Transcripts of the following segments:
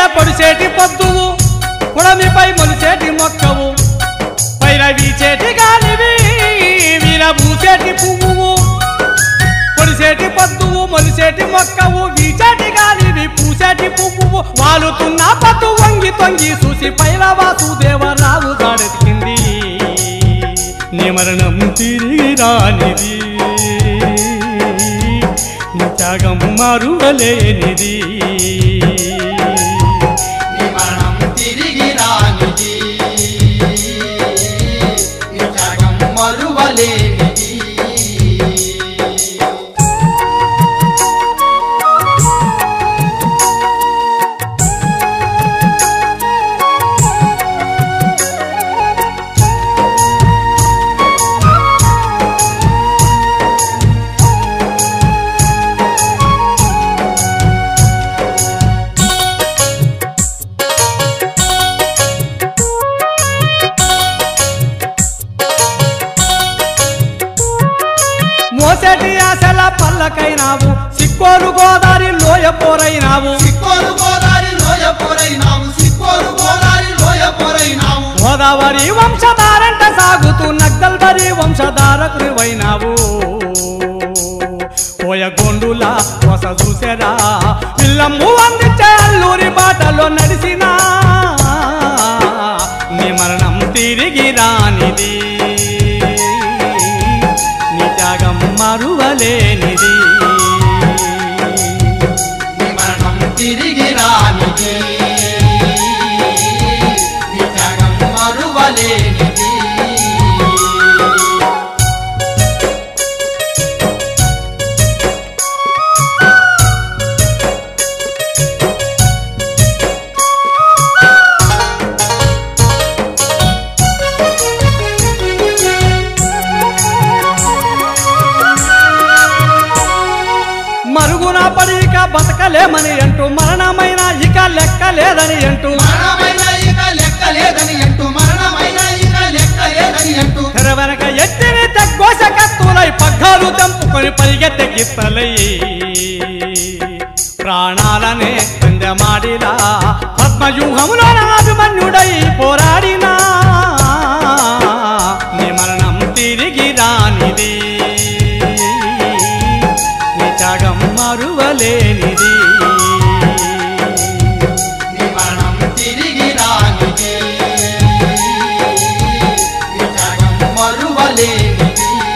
పొడిసేటి పొద్దువు కుడమిపై మొలిసేటి మొక్కవు పైన వీచేటి గాలివి వీర పూసేటి పువ్వు పొడిసేటి పొద్దువు మొలిసేటి మొక్కవు వీచేటి గాలివి పూసేటి పువ్వు వాలుతున్న పత్తు వంగి తొంగి చూసి పైన వాసుదేవరావు గాడెతికింది నీ మరణం తిరిగి రానిది నీ త్యాగం మరువలేనిది నీ మరణం తిరిగి రానిది నీ త్యాగం మరువలేనిది మోసేటి ఆశల పల్లకైనావు సిక్కోలు గోదారి లోయ పోరైనావు సిక్కోలు గోదారి లోయ పోరైనావు సిక్కోలు గోదారి లోయ పోరైనావు గోదావరి వంశధారంట సాగుతూ నగ్గల్బరి వంశధారకుడివైనావు పోయ గొండులా కొస చూసెరా పిల్లమ్ము అందించే అల్లూరి బాటలో నడిసినా నీ మరణం తిరిగి రానిది నీ త్యాగం మరువలేనిది నీ మరణం తిరిగి రానిది నీ త్యాగం మరువలేనిది మరుగున పడి ఇక బతకలేమని అంటూ మరణమైన ఇక లెక్క లేదని అంటూ మరణమైన ఇక లెక్క లేదని అంటూ మరణమైన ఇక లెక్క లేదని అంటూ తెర వెనక ఎత్తిని తగ్గోస కత్తులై పగ్గాలు చంపుకొని పరిగెత్తే గిత్తలై ప్రాణాలనే పందెమాడిలా పద్మవ్యూహములో అభిమన్యుడై పోరాడినా నీ మరణం తిరిగి రానిది నీ త్యాగం మరువలేనిది నీ మరణం తిరిగి రానిది నీ త్యాగం మరువలేనిది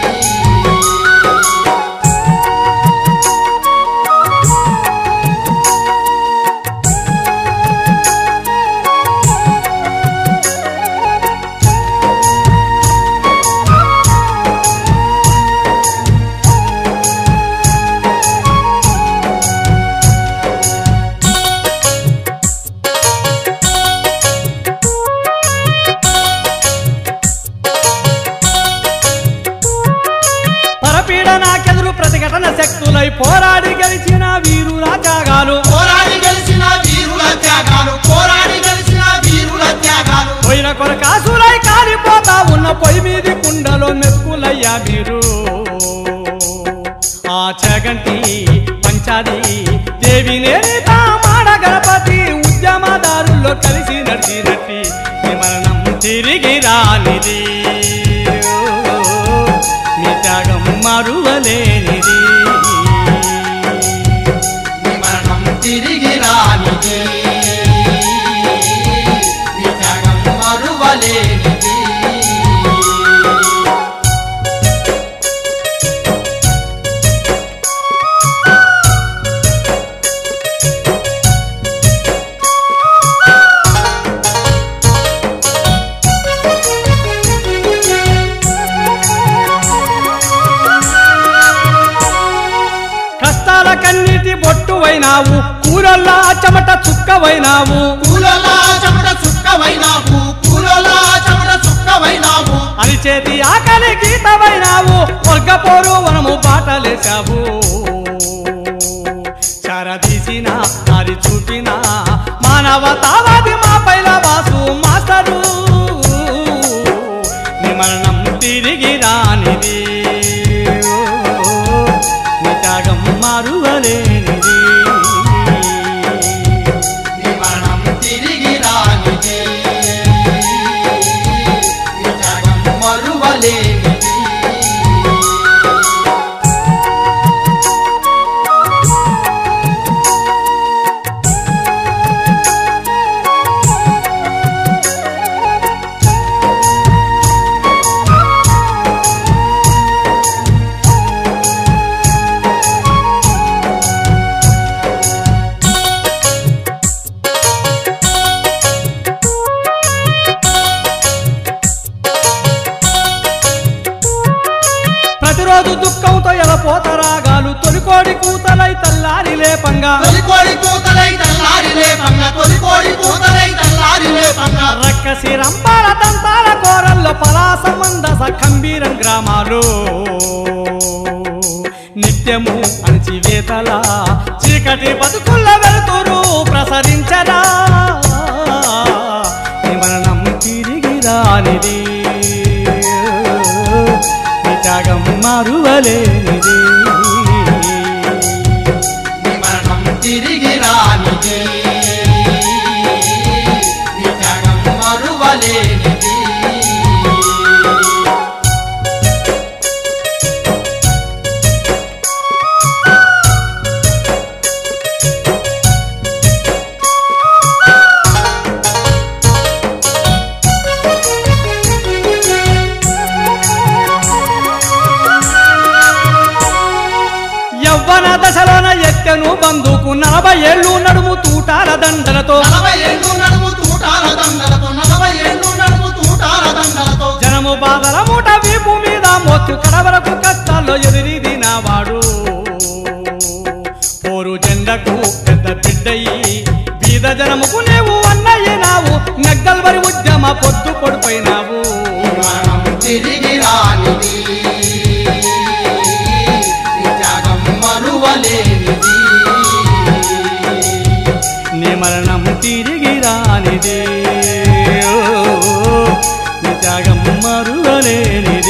పరపీడ నాకెదురు ప్రతిఘటన శక్తులై పోరాడి గెలిచిన వీరుల త్యాగాలు పోరాడి గెలిచిన వీరుల త్యాగాలు పోరాడి గెలిచిన వీరుల త్యాగాలు పోయిన కొరకాసులై కాలిపోతా ఉన్న పొయ్యి మీది కుండలో మెతుకులయ్యా మీరు ఆ చగంటి పంచాది దేవి నేత మాడ గణపతి ఉద్యమదారుల్లో కలిసి నడిచినట్టి మీ మరణం తిరిగి రానిది మీ త్యాగం మరువలేనిది నీ మరణం తిరిగి రానిది నీ త్యాగం మరువలేనిది కష్టాల కన్నీటి బొట్టువైనావు కూరల్లా చెమట చుక్కవైనావు పూలలా చెమట చుక్కవైనావు పూలలా చెమట చుక్కవైనావు అరిచేతి ఆకలి గీతవైనావు వర్గపోరు వనము బాటలేశావు చారదీసిన దారి చూపిన మానవతావాది మా పైల వాసు మాస్టరు నీ మరణం తిరిగి రానిది నీ త్యాగం మారువలేనిది నీ మరణం పోతరాగాలు తొలికోడి కూతలై తల్లారి లేపంగా తొలికోడి కూతలై తల్లారి లేపంగ తొలికోడి కూతలై తల్లారి లేపంగ రక్కసి రంపాల దంతాల కోరల్లో పలాస మందస కంబీరం గ్రామాలు నిత్యము అణచివేతల చీకటి బతుకుల్ల వెలుతురు ప్రసరించరా నీ మరణం తిరిగి రానిది నీ త్యాగం మారువలేనిది నీ మరణం తిరిగి రానిది నీ త్యాగం మరువలేనిది యవ్వన దశలోన ఎత్తెను బందుకు నలభై ఏళ్ళు నడుము తూటాల దండలతో నలభై ఏళ్ళు నడుము తూటాల దండలతో నలభై ఏళ్ళు నడుము తూటాల దండలతో జనము బాధల మూట వీపు మీద మోత్తు కడవరకు కష్టాల్లో ఎదిరిదినవాడు పోరు జెండకు పెద్ద బిడ్డయి బీద జనముకు నీవు అన్నయ్యనావు నగ్గల్వరి ఉద్యమ పొద్దు పొడిపోయినావు నీ మరణం తిరిగి రానిది నీ త్యాగం మరువలేనిది నీ మరణం తిరిగి రానిదే ఓ, నీ త్యాగం మరువలేనిదే